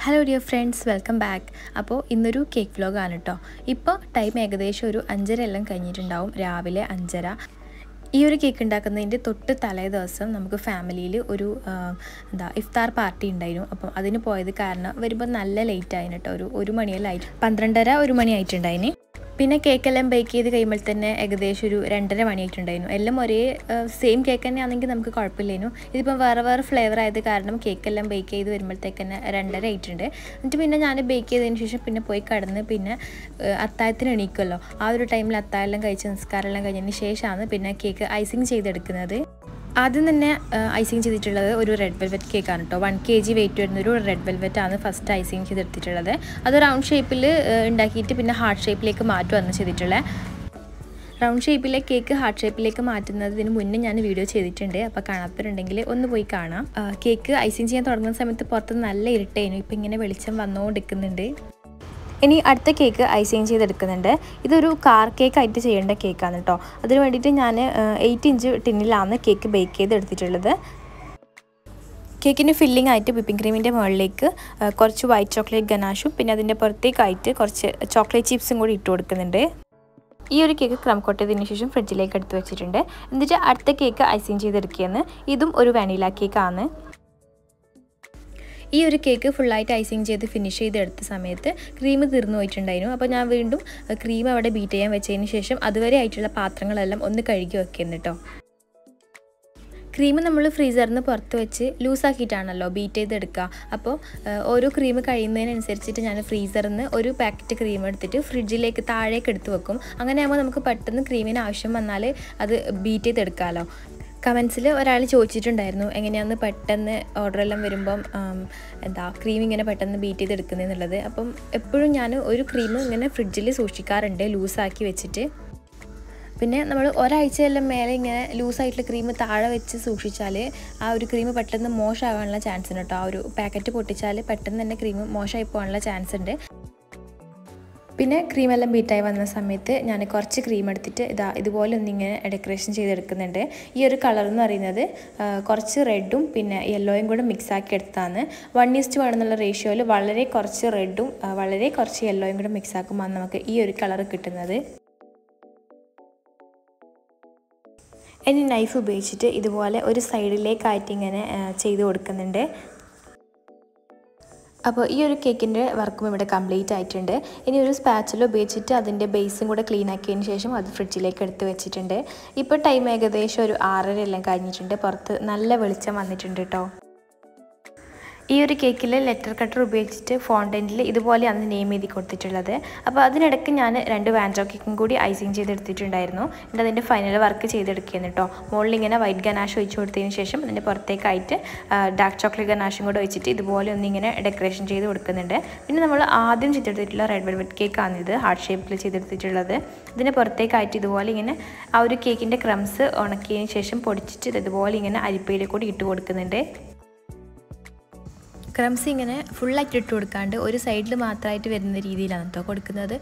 hello dear friends welcome back അപ്പോൾ ഇന്നൊരു cake വ്ലോഗാണ് കേട്ടോ ഇപ്പോൾ ടൈം ഏകദേശം ഒരു അഞ്ചര എല്ലാം കഴിഞ്ഞിട്ടുണ്ടാവും രാവിലെ അഞ്ചര ഈ ഒരു കേക്ക് ഉണ്ടാക്കുന്നതിൻ്റെ തൊട്ട് തലേ ദിവസം നമുക്ക് ഫാമിലിയിൽ ഒരു ആ, എന്താ ഇഫ്താർ പാർട്ടി ഉണ്ടായിരുന്നു അപ്പം അതിന് പോയത് കാരണം വരുമ്പോൾ നല്ല ലേറ്റ് ആയിന് കേട്ടോ ഒരു ഒരു മണിയെല്ലാം ആയിട്ട് പന്ത്രണ്ടര ഒരു മണി ആയിട്ടുണ്ടായിന് പിന്നെ കേക്കെല്ലാം ബേക്ക് ചെയ്ത് കഴിയുമ്പോൾ തന്നെ ഏകദേശം ഒരു രണ്ടര മണിയായിട്ടുണ്ടായിരുന്നു എല്ലാം ഒരേ സെയിം കേക്ക് തന്നെ ആണെങ്കിൽ നമുക്ക് കുഴപ്പമില്ലായിരുന്നു ഇതിപ്പം വേറെ വേറെ ഫ്ലേവർ ആയത് കാരണം കേക്കെല്ലാം ബേക്ക് ചെയ്ത് വരുമ്പോഴത്തേക്ക് തന്നെ രണ്ടര ആയിട്ടുണ്ട് എന്നിട്ട് പിന്നെ ഞാൻ ബേക്ക് ചെയ്തതിന് ശേഷം പിന്നെ പോയി കടന്ന് പിന്നെ ഏഹ്, അത്താഴത്തിന് എണീക്കുമല്ലോ ആ ഒരു ടൈമിൽ അത്താഴെല്ലാം കഴിച്ച് നിസ്കാരമെല്ലാം കഴിഞ്ഞതിന് ശേഷമാണ് പിന്നെ കേക്ക് ഐസിങ് ചെയ്തെടുക്കുന്നത് ആദ്യം തന്നെ ഐസിങ് ചെയ്തിട്ടുള്ളത് ഒരു റെഡ് വെൽവെറ്റ് കേക്കാണ് കേട്ടോ വൺ കെ ജി വെയിറ്റ് വരുന്ന ഒരു റെഡ് വെൽവെറ്റ് ആണ് ഫസ്റ്റ് ഐസിങ് ചെയ്തെടുത്തിട്ടുള്ളത് അത് റൗണ്ട് ഷേപ്പിൽ ഉണ്ടാക്കിയിട്ട് പിന്നെ ഹാർട്ട് ഷേപ്പിലേക്ക് മാറ്റുകയാണ് ചെയ്തിട്ടുള്ളത് റൗണ്ട് ഷേപ്പിലെ കേക്ക് ഹാർട്ട് ഷേപ്പിലേക്ക് മാറ്റുന്നതിന് മുന്നേ ഞാൻ വീഡിയോ ചെയ്തിട്ടുണ്ട് അപ്പോൾ കാണാത്തവരുണ്ടെങ്കിൽ ഒന്ന് പോയി കാണാം ആ, കേക്ക് ഐസിങ് ചെയ്യാൻ തുടങ്ങുന്ന സമയത്ത് പുറത്ത് നല്ല ഇരുട്ടായിരുന്നു ഇപ്പം ഇങ്ങനെ വെളിച്ചം വന്നുകൊണ്ടിരിക്കുന്നുണ്ട് ഇനി അടുത്ത കേക്ക് ഐസിങ് ചെയ്തെടുക്കുന്നുണ്ട് ഇതൊരു കാർ കേക്ക് ആയിട്ട് ചെയ്യേണ്ട കേക്കാണ് കേട്ടോ അതിന് വേണ്ടിയിട്ട് ഞാൻ എയ്റ്റ് ഇഞ്ച് ടിന്നിലാണ് കേക്ക് ബേക്ക് ചെയ്തെടുത്തിട്ടുള്ളത് കേക്കിന് ഫില്ലിംഗ് ആയിട്ട് വിപ്പിംഗ് ക്രീമിൻ്റെ മുകളിലേക്ക് ആ, കുറച്ച് വൈറ്റ് ചോക്ലേറ്റ് ഗനാഷും പിന്നെ അതിൻ്റെ പുറത്തേക്കായിട്ട് കുറച്ച് ചോക്ലേറ്റ് ചിപ്സും കൂടി ഇട്ട് കൊടുക്കുന്നുണ്ട് ഈ ഒരു കേക്ക് ക്രം കൊട്ടതിന് ശേഷം ഫ്രിഡ്ജിലേക്ക് എടുത്ത് വെച്ചിട്ടുണ്ട് എന്നിട്ട് അടുത്ത കേക്ക് ഐസിങ് ചെയ്തെടുക്കുകയെന്ന് ഇതും ഒരു വാനില കേക്കാണ് ഈ ഒരു കേക്ക് ഫുള്ളായിട്ട് ഐസിങ് ചെയ്ത് ഫിനിഷ് ചെയ്തെടുത്ത സമയത്ത് ക്രീം തീർന്നു പോയിട്ടുണ്ടായിരുന്നു അപ്പോൾ ഞാൻ വീണ്ടും ക്രീം അവിടെ ബീറ്റ് ചെയ്യാൻ വെച്ചതിന് ശേഷം അതുവരെ ആയിട്ടുള്ള പാത്രങ്ങളെല്ലാം ഒന്ന് കഴുകി വെക്കുന്നു കേട്ടോ ക്രീം നമ്മൾ ഫ്രീസറിൽ നിന്ന് പുറത്ത് വെച്ച് ലൂസാക്കിയിട്ടാണല്ലോ ബീറ്റ് ചെയ്തെടുക്കുക അപ്പോൾ ഏഹ്, ഓരോ ക്രീം കഴിയുന്നതിനനുസരിച്ചിട്ട് ഞാൻ ഫ്രീസറിൽ നിന്ന് ഒരു പാക്കറ്റ് ക്രീം എടുത്തിട്ട് ഫ്രിഡ്ജിലേക്ക് താഴേക്ക് എടുത്ത് വെക്കും അങ്ങനെ ആകുമ്പോൾ നമുക്ക് പെട്ടെന്ന് ക്രീമിന് ആവശ്യം വന്നാൽ അത് ബീറ്റ് ചെയ്തെടുക്കാമല്ലോ കമൻസിൽ ഒരാൾ ചോദിച്ചിട്ടുണ്ടായിരുന്നു എങ്ങനെയാന്ന് പെട്ടെന്ന് ഓർഡറെല്ലാം വരുമ്പം ആം, എന്താ ക്രീം ഇങ്ങനെ പെട്ടെന്ന് ബീറ്റ് ചെയ്തെടുക്കുന്നതെന്നുള്ളത് അപ്പം എപ്പോഴും ഞാൻ ഒരു ക്രീം ഇങ്ങനെ ഫ്രിഡ്ജിൽ സൂക്ഷിക്കാറുണ്ട് ലൂസാക്കി വെച്ചിട്ട് പിന്നെ നമ്മൾ ഒരാഴ്ചയെല്ലാം മേലെ ഇങ്ങനെ ലൂസായിട്ടുള്ള ക്രീം താഴെ വെച്ച് സൂക്ഷിച്ചാൽ ആ ഒരു ക്രീം പെട്ടെന്ന് മോശമാകാനുള്ള ചാൻസ് ഉണ്ട് കേട്ടോ ആ ഒരു പാക്കറ്റ് പൊട്ടിച്ചാൽ പെട്ടെന്ന് തന്നെ ക്രീം മോശമായി പോകാനുള്ള ചാൻസ് ഉണ്ട് പിന്നെ ക്രീമെല്ലാം ബീറ്റായി വന്ന സമയത്ത് ഞാൻ കുറച്ച് ക്രീം എടുത്തിട്ട് ഇതാ ഇതുപോലെ ഒന്നിങ്ങനെ ഡെക്കറേഷൻ ചെയ്തെടുക്കുന്നുണ്ട് ഈ ഒരു കളർ എന്ന് പറയുന്നത് ആ, കുറച്ച് റെഡും പിന്നെ യെല്ലോയും കൂടെ മിക്സ് ആക്കി എടുത്താണ് വൺ ഈസ്റ്റ് വൺ എന്നുള്ള റേഷ്യോയിൽ വളരെ കുറച്ച് റെഡും ആ, വളരെ കുറച്ച് യെല്ലോയും കൂടെ മിക്സ് ആക്കുമ്പോൾ നമുക്ക് ഈ ഒരു കളർ കിട്ടുന്നത് ഇനി നൈഫ് ഉപയോഗിച്ചിട്ട് ഇതുപോലെ ഒരു സൈഡിലേക്കായിട്ട് ഇങ്ങനെ ആ, ചെയ്ത് കൊടുക്കുന്നുണ്ട് അപ്പോൾ ഈ ഒരു കേക്കിൻ്റെ വർക്കും ഇവിടെ കംപ്ലീറ്റ് ആയിട്ടുണ്ട് ഇനി ഒരു സ്പാച്ചിൽ ഉപയോഗിച്ചിട്ട് അതിൻ്റെ ബേസും കൂടെ ക്ലീൻ ആക്കിയതിന് ശേഷം അത് ഫ്രിഡ്ജിലേക്ക് എടുത്ത് വെച്ചിട്ടുണ്ട് ഇപ്പോൾ ടൈം ഏകദേശം ഒരു ആറര എല്ലാം കഴിഞ്ഞിട്ടുണ്ട് പുറത്ത് നല്ല വെളിച്ചം വന്നിട്ടുണ്ട് കേട്ടോ ഈ ഒരു കേക്കിൽ ലെറ്റർ കട്ടർ ഉപയോഗിച്ചിട്ട് ഫോണ്ടൻറ്റിൽ ഇതുപോലെയാണ് നെയിം എഴുതി കൊടുത്തിട്ടുള്ളത് അപ്പോൾ അതിനിടയ്ക്ക് ഞാൻ രണ്ട് വാൻഡ്രോ കേക്കും കൂടി ഐസിങ് ചെയ്തെടുത്തിട്ടുണ്ടായിരുന്നു എന്നിട്ട് അതിൻ്റെ ഫൈനൽ വർക്ക് ചെയ്തെടുക്കുകയാണ് കേട്ടോ മുകളിൽ ഇങ്ങനെ വൈറ്റ് ഗനാഷ് ഒഴിച്ച് കൊടുത്തതിന് ശേഷം അതിൻ്റെ പുറത്തേക്കായിട്ട് ഡാർക്ക് ചോക്ലേറ്റ് ഗനാഷും കൂടെ വെച്ചിട്ട് ഇതുപോലെ ഒന്നിങ്ങനെ ഡെക്കറേഷൻ ചെയ്ത് കൊടുക്കുന്നുണ്ട് പിന്നെ നമ്മൾ ആദ്യം ചെയ്തെടുത്തിട്ടുള്ള റെഡ് വെൽവെറ്റ് കേക്കാണിത് ഹാർട്ട് ഷേപ്പിൽ ചെയ്തെടുത്തിട്ടുള്ളത് ഇതിൻ്റെ പുറത്തേക്കായിട്ട് ഇതുപോലെ ഇങ്ങനെ ആ ഒരു കേക്കിൻ്റെ ക്രംസ് ഉണക്കിയതിന് ശേഷം പൊടിച്ചിട്ട് ഇത് ഇതുപോലെ ഇങ്ങനെ അരിപ്പയിൽ കൂടി ഇട്ട് കൊടുക്കുന്നുണ്ട് ക്രംസ് ഇങ്ങനെ ഫുള്ളായിട്ട് ഇട്ട് കൊടുക്കാണ്ട് ഒരു സൈഡിൽ മാത്രമായിട്ട് വരുന്ന രീതിയിലാണ് കേട്ടോ കൊടുക്കുന്നത്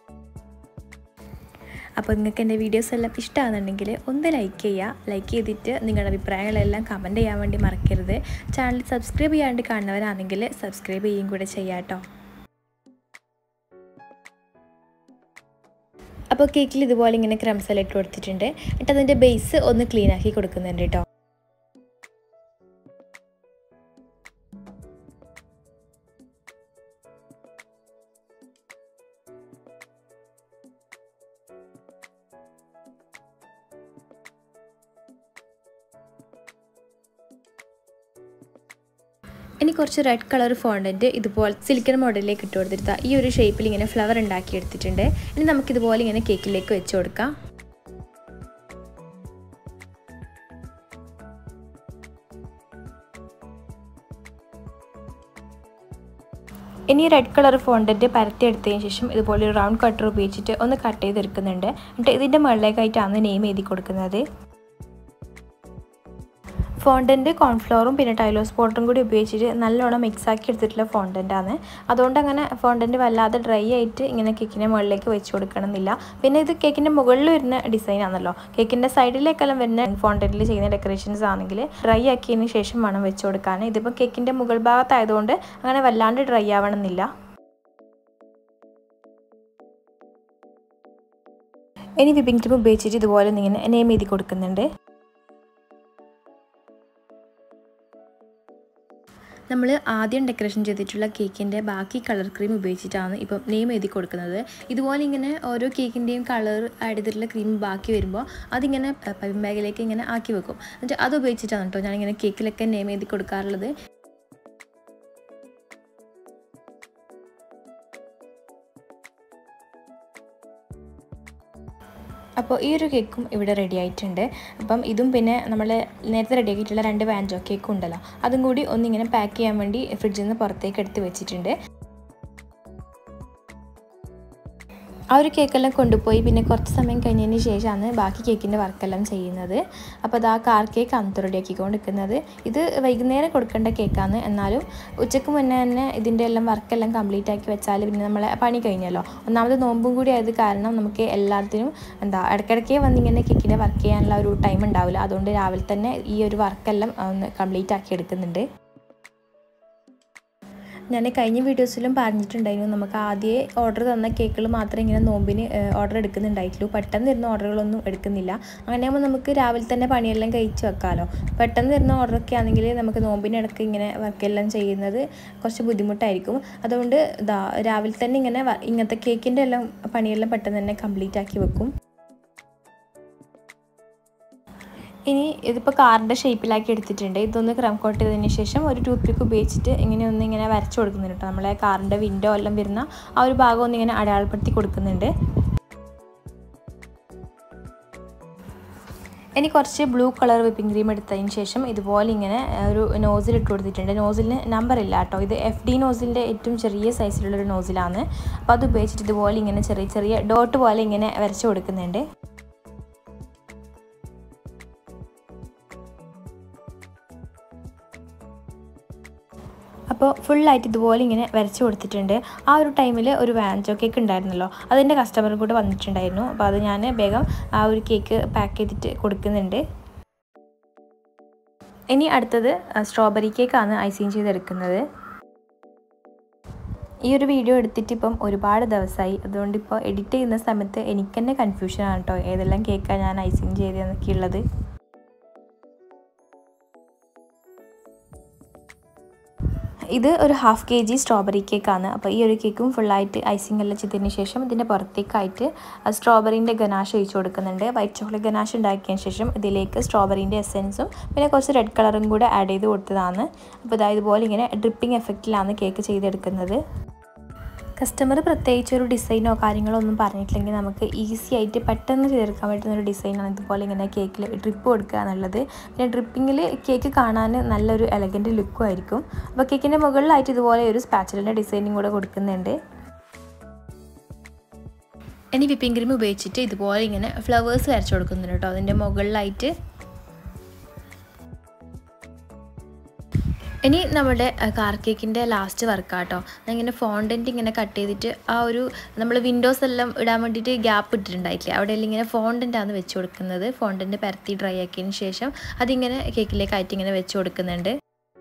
അപ്പോൾ നിങ്ങൾക്ക് എൻ്റെ വീഡിയോസ് എല്ലാം ഇഷ്ടമാണെന്നുണ്ടെങ്കിൽ ഒന്ന് ലൈക്ക് ചെയ്യുക ലൈക്ക് ചെയ്തിട്ട് നിങ്ങളുടെ അഭിപ്രായങ്ങളെല്ലാം കമൻറ്റ് ചെയ്യാൻ വേണ്ടി മറക്കരുത് ചാനൽ സബ്സ്ക്രൈബ് ചെയ്യാണ്ട് കാണുന്നവരാണെങ്കിൽ സബ്സ്ക്രൈബ് ചെയ്യും കൂടെ ചെയ്യാം കേട്ടോ അപ്പോൾ കേക്കിൽ ഇതുപോലെ ഇങ്ങനെ ക്രംസ് എല്ലാം ഇട്ട് കൊടുത്തിട്ടുണ്ട് എന്നിട്ട് അതിൻ്റെ ബേസ് ഒന്ന് ക്ലീൻ ആക്കി കൊടുക്കുന്നുണ്ട് കേട്ടോ ഇനി കുറച്ച് റെഡ് കളർ ഫോണ്ടൻറ്റ് ഇതുപോലെ സിലിക്കൺ മോഡലിലേക്ക് ഇട്ട് കൊടുത്തിട്ട് ഈ ഒരു ഷേപ്പിൽ ഇങ്ങനെ ഫ്ലവർ ഉണ്ടാക്കി എടുത്തിട്ടുണ്ട് ഇനി നമുക്കിതുപോലെ ഇങ്ങനെ കേക്കിലേക്ക് വെച്ച് കൊടുക്കാം ഇനി റെഡ് കളർ ഫോണ്ടൻറ്റ് പരത്തിയെടുത്തതിന് ശേഷം ഇതുപോലെ ഒരു റൗണ്ട് കട്ടർ ഉപയോഗിച്ചിട്ട് ഒന്ന് കട്ട് ചെയ്തെടുക്കുന്നുണ്ട് എന്നിട്ട് ഇതിൻ്റെ മുകളിലേക്കായിട്ടാണ് നെയിം എഴുതി കൊടുക്കുന്നത് ഫോണ്ടൻറ്റ് കോൺഫ്ലോറും പിന്നെ ടൈലോ സ്പോട്ടും കൂടി ഉപയോഗിച്ചിട്ട് നല്ലോണം മിക്സ് ആക്കി എടുത്തിട്ടുള്ള ഫോണ്ടൻ്റാണ് അതുകൊണ്ട് അങ്ങനെ ഫോണ്ടൻറ്റ് വല്ലാതെ ഡ്രൈ ആയിട്ട് ഇങ്ങനെ കേക്കിൻ്റെ മുകളിലേക്ക് വെച്ച് കൊടുക്കണമെന്നില്ല പിന്നെ ഇത് കേക്കിൻ്റെ മുകളിൽ വരുന്ന ഡിസൈൻ ആണല്ലോ കേക്കിൻ്റെ സൈഡിലേക്കെല്ലാം വരുന്ന ഫോണ്ടൻറ്റിൽ ചെയ്യുന്ന ഡെക്കറേഷൻസ് ആണെങ്കിൽ ഡ്രൈ ആക്കിയതിന് ശേഷം വേണം വെച്ച് കൊടുക്കാൻ ഇതിപ്പോൾ കേക്കിൻ്റെ മുകൾ ഭാഗത്തായതുകൊണ്ട് അങ്ങനെ വല്ലാണ്ട് ഡ്രൈ ആവണമെന്നില്ല ഇനി വിപ്പിംഗ് ക്രീം ഉപയോഗിച്ചിട്ട് ഇതുപോലെ ഇങ്ങനെ നെയിം എഴുതി കൊടുക്കുന്നുണ്ട് നമ്മൾ ആദ്യം ഡെക്കറേഷൻ ചെയ്തിട്ടുള്ള കേക്കിൻ്റെ ബാക്കി കളർ ക്രീം ഉപയോഗിച്ചിട്ടാണ് ഇപ്പം നെയിം എഴുതി കൊടുക്കുന്നത് ഇതുപോലെ ഇങ്ങനെ ഓരോ കേക്കിൻ്റെയും കളർ ആഡ് ചെയ്തിട്ടുള്ള ക്രീം ബാക്കി വരുമ്പോൾ അതിങ്ങനെ പൈപ്പിംഗ് ബാഗിലേക്ക് ഇങ്ങനെ ആക്കി വെക്കും എന്നിട്ട് അത് ഉപയോഗിച്ചിട്ടാണ് കേട്ടോ ഞാനിങ്ങനെ കേക്കിലൊക്കെ നെയിം എഴുതി കൊടുക്കാറുള്ളത് അപ്പോൾ ഈ ഒരു കേക്കും ഇവിടെ റെഡി ആയിട്ടുണ്ട് അപ്പം ഇതും പിന്നെ നമ്മൾ നേരത്തെ റെഡി ആക്കിയിട്ടുള്ള രണ്ട് വാൻജോ കേക്കും ഉണ്ടല്ലോ അതും കൂടി ഒന്നിങ്ങനെ പാക്ക് ചെയ്യാൻ വേണ്ടി ഫ്രിഡ്ജിൽ നിന്ന് പുറത്തേക്ക് എടുത്ത് വെച്ചിട്ടുണ്ട് ആ ഒരു കേക്കെല്ലാം കൊണ്ടുപോയി പിന്നെ കുറച്ച് സമയം കഴിഞ്ഞതിന് ശേഷമാണ് ബാക്കി കേക്കിൻ്റെ വർക്കെല്ലാം ചെയ്യുന്നത് അപ്പോൾ അത് ആ കാർ കേക്ക് അന്ന് റെഡിയാക്കിക്കൊണ്ട് നിൽക്കുന്നത് ഇത് വൈകുന്നേരം കൊടുക്കേണ്ട കേക്കാണ് എന്നാലും ഉച്ചയ്ക്ക് മുന്നേ തന്നെ ഇതിൻ്റെ എല്ലാം വർക്കെല്ലാം കംപ്ലീറ്റ് ആക്കി വെച്ചാൽ പിന്നെ നമ്മളെ പണി കഴിഞ്ഞല്ലോ ഒന്നാമത് നോമ്പും കൂടി ആയത് കാരണം നമുക്ക് എല്ലാത്തിനും എന്താ ഇടയ്ക്കിടയ്ക്ക് വന്നിങ്ങനെ കേക്കിൻ്റെ വർക്ക് ചെയ്യാനുള്ള ഒരു ടൈം ഉണ്ടാവില്ല അതുകൊണ്ട് രാവിലെ തന്നെ ഈ ഒരു വർക്കെല്ലാം ഒന്ന് കംപ്ലീറ്റ് ആക്കി എടുക്കുന്നുണ്ട് ഞാൻ കഴിഞ്ഞ വീഡിയോസിലും പറഞ്ഞിട്ടുണ്ടായിരുന്നു നമുക്ക് ആദ്യമേ ഓർഡർ തന്ന കേക്കുകൾ മാത്രമേ ഇങ്ങനെ നോമ്പിന് ഓർഡർ എടുക്കുന്നുണ്ടായിട്ടുള്ളൂ പെട്ടെന്ന് വരുന്ന ഓർഡറുകളൊന്നും എടുക്കുന്നില്ല അങ്ങനെയാകുമ്പോൾ നമുക്ക് രാവിലെ തന്നെ പണിയെല്ലാം കഴിച്ച് വെക്കാമല്ലോ പെട്ടെന്ന് വരുന്ന ഓർഡറൊക്കെ ആണെങ്കിൽ നമുക്ക് നോമ്പിനിടയ്ക്ക് ഇങ്ങനെ വർക്കെല്ലാം ചെയ്യുന്നത് കുറച്ച് ബുദ്ധിമുട്ടായിരിക്കും അതുകൊണ്ട് ഇതാ രാവിലെ തന്നെ ഇങ്ങനെ ഇങ്ങനത്തെ കേക്കിൻ്റെ എല്ലാം പണിയെല്ലാം പെട്ടെന്ന് തന്നെ കംപ്ലീറ്റ് ആക്കി വെക്കും ഇനി ഇതിപ്പോൾ കാറിൻ്റെ ഷേപ്പിലാക്കി എടുത്തിട്ടുണ്ട് ഇതൊന്ന് ക്രം കോട്ട് ചെയ്തതിന് ശേഷം ഒരു ടൂത്ത് പിക്ക് ഉപയോഗിച്ചിട്ട് ഇങ്ങനെ ഒന്ന് ഇങ്ങനെ വരച്ച് കൊടുക്കുന്നുണ്ട് കേട്ടോ നമ്മളെ കാറിൻ്റെ വിൻഡോ എല്ലാം വരുന്ന ആ ഒരു ഭാഗം ഒന്ന് ഇങ്ങനെ അടയാളപ്പെടുത്തി കൊടുക്കുന്നുണ്ട് ഇനി കുറച്ച് ബ്ലൂ കളർ വിപ്പിംഗ് ക്രീം എടുത്തതിന് ശേഷം ഇതുപോലെ ഇങ്ങനെ ഒരു നോസിൽ ഇട്ട് കൊടുത്തിട്ടുണ്ട് നോസിലിന് നമ്പർ ഇല്ല കേട്ടോ ഇത് എഫ് ഡി നോസിലിൻ്റെ ഏറ്റവും ചെറിയ സൈസിലുള്ളൊരു നോസിലാണ് അപ്പോൾ അത് ഉപയോഗിച്ചിട്ട് ഇതുപോലെ ഇങ്ങനെ ചെറിയ ചെറിയ ഡോട്ട് പോലെ ഇങ്ങനെ വരച്ച് കൊടുക്കുന്നുണ്ട് അപ്പോൾ ഫുള്ളായിട്ട് ഇതുപോലെ ഇങ്ങനെ വരച്ച് കൊടുത്തിട്ടുണ്ട് ആ ഒരു ടൈമിൽ ഒരു വാൻചോ കേക്ക് ഉണ്ടായിരുന്നല്ലോ അതിൻ്റെ കസ്റ്റമറും കൂടെ വന്നിട്ടുണ്ടായിരുന്നു അപ്പോൾ അത് ഞാൻ വേഗം ആ ഒരു കേക്ക് പാക്ക് ചെയ്തിട്ട് കൊടുക്കുന്നുണ്ട് ഇനി അടുത്തത് സ്ട്രോബെറി കേക്കാണ് ഐസിങ് ചെയ്തെടുക്കുന്നത് ഈ ഒരു വീഡിയോ എടുത്തിട്ട് ഇപ്പം ഒരുപാട് ദിവസമായി അതുകൊണ്ട് ഇപ്പോൾ എഡിറ്റ് ചെയ്യുന്ന സമയത്ത് എനിക്ക് തന്നെ കൺഫ്യൂഷനാണ് കേട്ടോ ഏതെല്ലാം കേക്കാണ് ഞാൻ ഐസിങ് ചെയ്തതെന്നൊക്കെ ഉള്ളത് ഇത് ഒരു ഹാഫ് കെ ജി സ്ട്രോബെറി കേക്കാണ് അപ്പോൾ ഈ ഒരു കേക്കും ഫുള്ളായിട്ട് ഐസിങ് എല്ലാം ചെയ്തതിന് ശേഷം ഇതിൻ്റെ പുറത്തേക്കായിട്ട് സ്ട്രോബെറിൻ്റെ ഗനാഷ് ഒഴിച്ചു കൊടുക്കുന്നുണ്ട് വൈറ്റ് ചോക്ലേറ്റ് ഗനാഷ് ഉണ്ടാക്കിയതിന് ശേഷം ഇതിലേക്ക് സ്ട്രോബെറിൻ്റെ എസെൻസും പിന്നെ കുറച്ച് റെഡ് കളറും കൂടെ ആഡ് ചെയ്ത് കൊടുത്തതാണ് അപ്പോൾ ഇതാ ഇതുപോലെ ഇങ്ങനെ ഡ്രിപ്പിംഗ് എഫക്റ്റിലാണ് കേക്ക് ചെയ്തെടുക്കുന്നത് കസ്റ്റമർ പ്രത്യേകിച്ച് ഒരു ഡിസൈനോ കാര്യങ്ങളോ ഒന്നും പറഞ്ഞിട്ടില്ലെങ്കിൽ നമുക്ക് ഈസി ആയിട്ട് പെട്ടെന്ന് ചെയ്തെടുക്കാൻ പറ്റുന്ന ഒരു ഡിസൈനാണ് ഇതുപോലെ ഇങ്ങനെ കേക്കിൽ ഡ്രിപ്പ് കൊടുക്കുക എന്നുള്ളത് പിന്നെ ഡ്രിപ്പിങ്ങിൽ കേക്ക് കാണാൻ നല്ലൊരു എലഗൻറ്റ് ലുക്കും ആയിരിക്കും അപ്പോൾ കേക്കിൻ്റെ മുകളിലായിട്ട് ഇതുപോലെ ഒരു സ്പാച്ചിലിൻ്റെ ഡിസൈനും കൂടെ കൊടുക്കുന്നുണ്ട് ഇനി വിപ്പിംഗ് ക്രീം ഉപയോഗിച്ചിട്ട് ഇതുപോലെ ഇങ്ങനെ ഫ്ലവേഴ്സ് വരച്ച് കൊടുക്കുന്നുണ്ട് കേട്ടോ അതിൻ്റെ മുകളിലായിട്ട് ഇനി നമ്മുടെ കാർ കേക്കിൻ്റെ ലാസ്റ്റ് വർക്കാട്ടോ ഇങ്ങനെ ഫോണ്ടൻറ്റ് ഇങ്ങനെ കട്ട് ചെയ്തിട്ട് ആ ഒരു നമ്മൾ വിൻഡോസ് എല്ലാം ഇടാൻ വേണ്ടിയിട്ട് ഗ്യാപ്പ് ഇട്ടിട്ടുണ്ടായിട്ടില്ലേ അവിടെയെല്ലാം ഇങ്ങനെ ഫോണ്ടൻ്റാണ് വെച്ച് കൊടുക്കുന്നത് ഫോണ്ടൻറ്റ് പരത്തി ഡ്രൈ ആക്കിയതിന് ശേഷം അതിങ്ങനെ കേക്കിലേക്കായിട്ട് ഇങ്ങനെ വെച്ച് കൊടുക്കുന്നുണ്ട്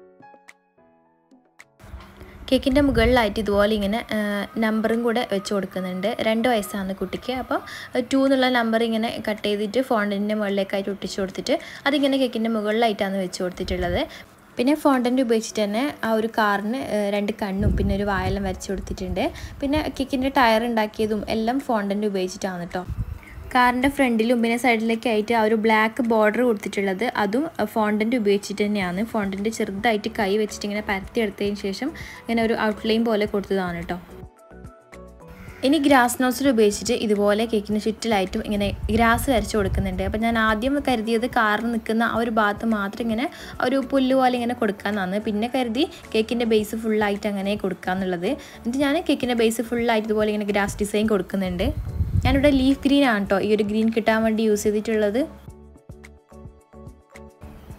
കേക്കിൻ്റെ മുകളിലായിട്ട് ഇതുപോലെ ഇങ്ങനെ നമ്പറും കൂടെ വെച്ച് കൊടുക്കുന്നുണ്ട് രണ്ട് വയസ്സാണ് കുട്ടിക്ക് അപ്പോൾ ടു എന്നുള്ള നമ്പർ ഇങ്ങനെ കട്ട് ചെയ്തിട്ട് ഫോണ്ടിൻ്റെ മുകളിലേക്കായിട്ട് ഒട്ടിച്ച് കൊടുത്തിട്ട് അതിങ്ങനെ കേക്കിൻ്റെ മുകളിലായിട്ടാണ് വെച്ച് കൊടുത്തിട്ടുള്ളത് പിന്നെ ഫോണ്ടൻ്റ് ഉപയോഗിച്ചിട്ട് തന്നെ ആ ഒരു കാറിന് രണ്ട് കണ്ണും പിന്നെ ഒരു വായെല്ലാം വരച്ച് കൊടുത്തിട്ടുണ്ട് പിന്നെ കേക്കിൻ്റെ ടയർ ഉണ്ടാക്കിയതും എല്ലാം ഫോണ്ടൻ്റ് ഉപയോഗിച്ചിട്ടാണ് കേട്ടോ കാറിൻ്റെ ഫ്രണ്ടിലും പിന്നെ സൈഡിലേക്കായിട്ട് ആ ഒരു ബ്ലാക്ക് ബോർഡർ കൊടുത്തിട്ടുള്ളത് അതും ഫോണ്ടൻ്റ് ഉപയോഗിച്ചിട്ട് തന്നെയാണ് ഫോണ്ടൻ്റ് ചെറുതായിട്ട് കൈ വെച്ചിട്ട് ഇങ്ങനെ പരത്തി എടുത്തതിന് ശേഷം ഇങ്ങനെ ഒരു ഔട്ട്ലൈൻ പോലെ കൊടുത്തതാണ് കേട്ടോ ഇനി ഗ്രാസ് നോസിൽ ഉപയോഗിച്ചിട്ട് ഇതുപോലെ കേക്കിന് ചുറ്റിലായിട്ടും ഇങ്ങനെ ഗ്രാസ് വരച്ച് കൊടുക്കുന്നുണ്ട് അപ്പോൾ ഞാൻ ആദ്യം കരുതിയത് കാറിൽ നിൽക്കുന്ന ആ ഒരു ഭാഗത്ത് മാത്രം ഇങ്ങനെ ഒരു പുല്ല് പോലെ ഇങ്ങനെ കൊടുക്കാമെന്നാണ് പിന്നെ കരുതി കേക്കിൻ്റെ ബേസ് ഫുള്ളായിട്ട് അങ്ങനെ കൊടുക്കാമെന്നുള്ളത് എന്നിട്ട് ഞാൻ കേക്കിൻ്റെ ബേസ് ഫുള്ളായിട്ട് ഇതുപോലെ ഇങ്ങനെ ഗ്രാസ് ഡിസൈൻ കൊടുക്കുന്നുണ്ട് ഞാനിവിടെ ലീഫ് ഗ്രീൻ ആണ് കേട്ടോ ഈ ഒരു ഗ്രീൻ കിട്ടാൻ വേണ്ടി യൂസ് ചെയ്തിട്ടുള്ളത്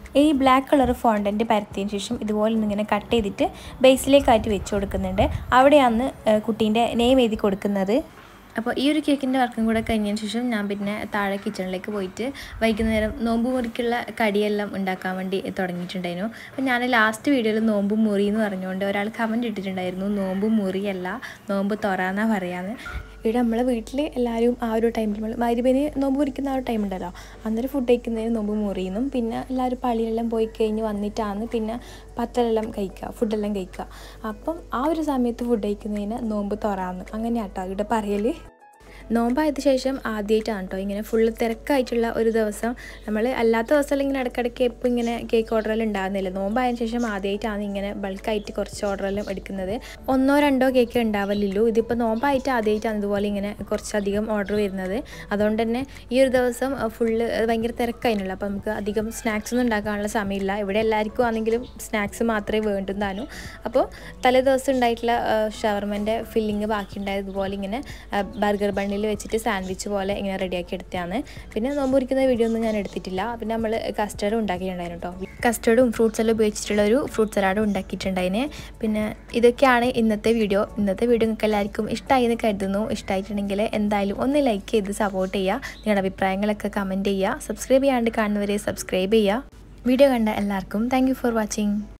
ഈ ബ്ലാക്ക് കളർ ഫോണ്ടൻറ്റ് പരത്തിയതിന് ശേഷം ഇതുപോലെ ഇങ്ങനെ കട്ട് ചെയ്തിട്ട് ബേസിലേക്കായിട്ട് വെച്ച് കൊടുക്കുന്നുണ്ട് അവിടെയാണ് കുട്ടീൻ്റെ നെയിം എഴുതി കൊടുക്കുന്നത് അപ്പോൾ ഈ ഒരു കേക്കിൻ്റെ വർക്കും കൂടെ കഴിഞ്ഞതിന് ശേഷം ഞാൻ പിന്നെ താഴെ കിച്ചണിലേക്ക് പോയിട്ട് വൈകുന്നേരം നോമ്പ് മുറിക്കുള്ള കടിയെല്ലാം ഉണ്ടാക്കാൻ വേണ്ടി തുടങ്ങിയിട്ടുണ്ടായിരുന്നു അപ്പോൾ ഞാൻ ലാസ്റ്റ് വീഡിയോയിൽ നോമ്പ് മുറി എന്ന് പറഞ്ഞുകൊണ്ട് ഒരാൾ കമൻറ്റ് ഇട്ടിട്ടുണ്ടായിരുന്നു നോമ്പ് മുറിയല്ല നോമ്പ് തൊറാന്നാണ് പറയാന്ന് ഇവിടെ നമ്മളെ വീട്ടിൽ എല്ലാവരും ആ ഒരു ടൈമിൽ മരുബിന് നോമ്പ് മുറിക്കുന്ന ആ ഒരു ടൈം ഉണ്ടല്ലോ അന്നേരം ഫുഡ് കഴിക്കുന്നതിന് നോമ്പ് മുറിയുന്നു പിന്നെ എല്ലാവരും പള്ളിയിലെല്ലാം പോയി കഴിഞ്ഞ് വന്നിട്ടാണ് പിന്നെ പത്തലെല്ലാം കഴിക്കുക ഫുഡെല്ലാം കഴിക്കുക അപ്പം ആ ഒരു സമയത്ത് ഫുഡ് കഴിക്കുന്നതിന് നോമ്പ് തുറാന്ന് അങ്ങനെയാട്ടോ ഇവിടെ പറയൽ നോമ്പായതിനു ശേഷം ആദ്യമായിട്ടാണ് കേട്ടോ ഇങ്ങനെ ഫുള്ള് തിരക്കായിട്ടുള്ള ഒരു ദിവസം നമ്മൾ അല്ലാത്ത ദിവസം ഇങ്ങനെ ഇടയ്ക്കിടയ്ക്ക് എപ്പോൾ ഇങ്ങനെ കേക്ക് ഓർഡറെല്ലാം ഉണ്ടാകുന്നില്ല നോമ്പായതിനു ശേഷം ആദ്യമായിട്ടാണ് ഇങ്ങനെ ബൾക്കായിട്ട് കുറച്ച് ഓർഡറെല്ലാം എടുക്കുന്നത് ഒന്നോ രണ്ടോ കേക്ക് ഉണ്ടാവലുള്ളൂ ഇതിപ്പോൾ നോമ്പായിട്ട് ആദ്യമായിട്ടാണ് ഇതുപോലെ ഇങ്ങനെ കുറച്ചധികം ഓർഡർ വരുന്നത് അതുകൊണ്ട് തന്നെ ഈ ഒരു ദിവസം ഫുള്ള് ഭയങ്കര തിരക്കായിരുന്നില്ല അപ്പോൾ നമുക്ക് അധികം സ്നാക്സ് ഒന്നും ഉണ്ടാക്കാനുള്ള സമയമില്ല ഇവിടെ എല്ലാവർക്കും ആണെങ്കിലും സ്നാക്സ് മാത്രമേ വേണ്ടുന്നതാനു അപ്പോൾ തലേ ദിവസം ഉണ്ടായിട്ടുള്ള ഷവർമൻ്റെ ഫില്ലിങ് ബാക്കിയുണ്ടായതുപോലെ ഇങ്ങനെ ബർഗർ ബണ്ണിൽ വെച്ചിട്ട് സാൻഡ്വിച്ച് പോലെ ഇങ്ങനെ റെഡിയാക്കി എടുത്തതാണ് പിന്നെ നോമ്പ് പൊരിക്കുന്ന വീഡിയോ ഒന്നും ഞാൻ എടുത്തിട്ടില്ല പിന്നെ നമ്മൾ കസ്റ്റർഡും ഉണ്ടാക്കിയിട്ടുണ്ടായിരുന്നു കേട്ടോ കസ്റ്റർഡും ഫ്രൂട്ട്സ് എല്ലാം ഉപയോഗിച്ചിട്ടുള്ള ഒരു ഫ്രൂട്ട് സലാഡും ഉണ്ടാക്കിയിട്ടുണ്ടായിന് പിന്നെ ഇതൊക്കെയാണ് ഇന്നത്തെ വീഡിയോ ഇന്നത്തെ വീഡിയോ നിങ്ങൾക്ക് എല്ലാവർക്കും ഇഷ്ടമായി എന്ന് കരുതുന്നു ഇഷ്ടമായിട്ടുണ്ടെങ്കിൽ എന്തായാലും ഒന്ന് ലൈക്ക് ചെയ്ത് സപ്പോർട്ട് ചെയ്യുക നിങ്ങളുടെ അഭിപ്രായങ്ങളൊക്കെ കമൻറ്റ് ചെയ്യുക സബ്സ്ക്രൈബ് ചെയ്യാണ്ട് കാണുന്നവരെ സബ്സ്ക്രൈബ് ചെയ്യുക വീഡിയോ കണ്ട എല്ലാവർക്കും താങ്ക് ഫോർ വാച്ചിങ്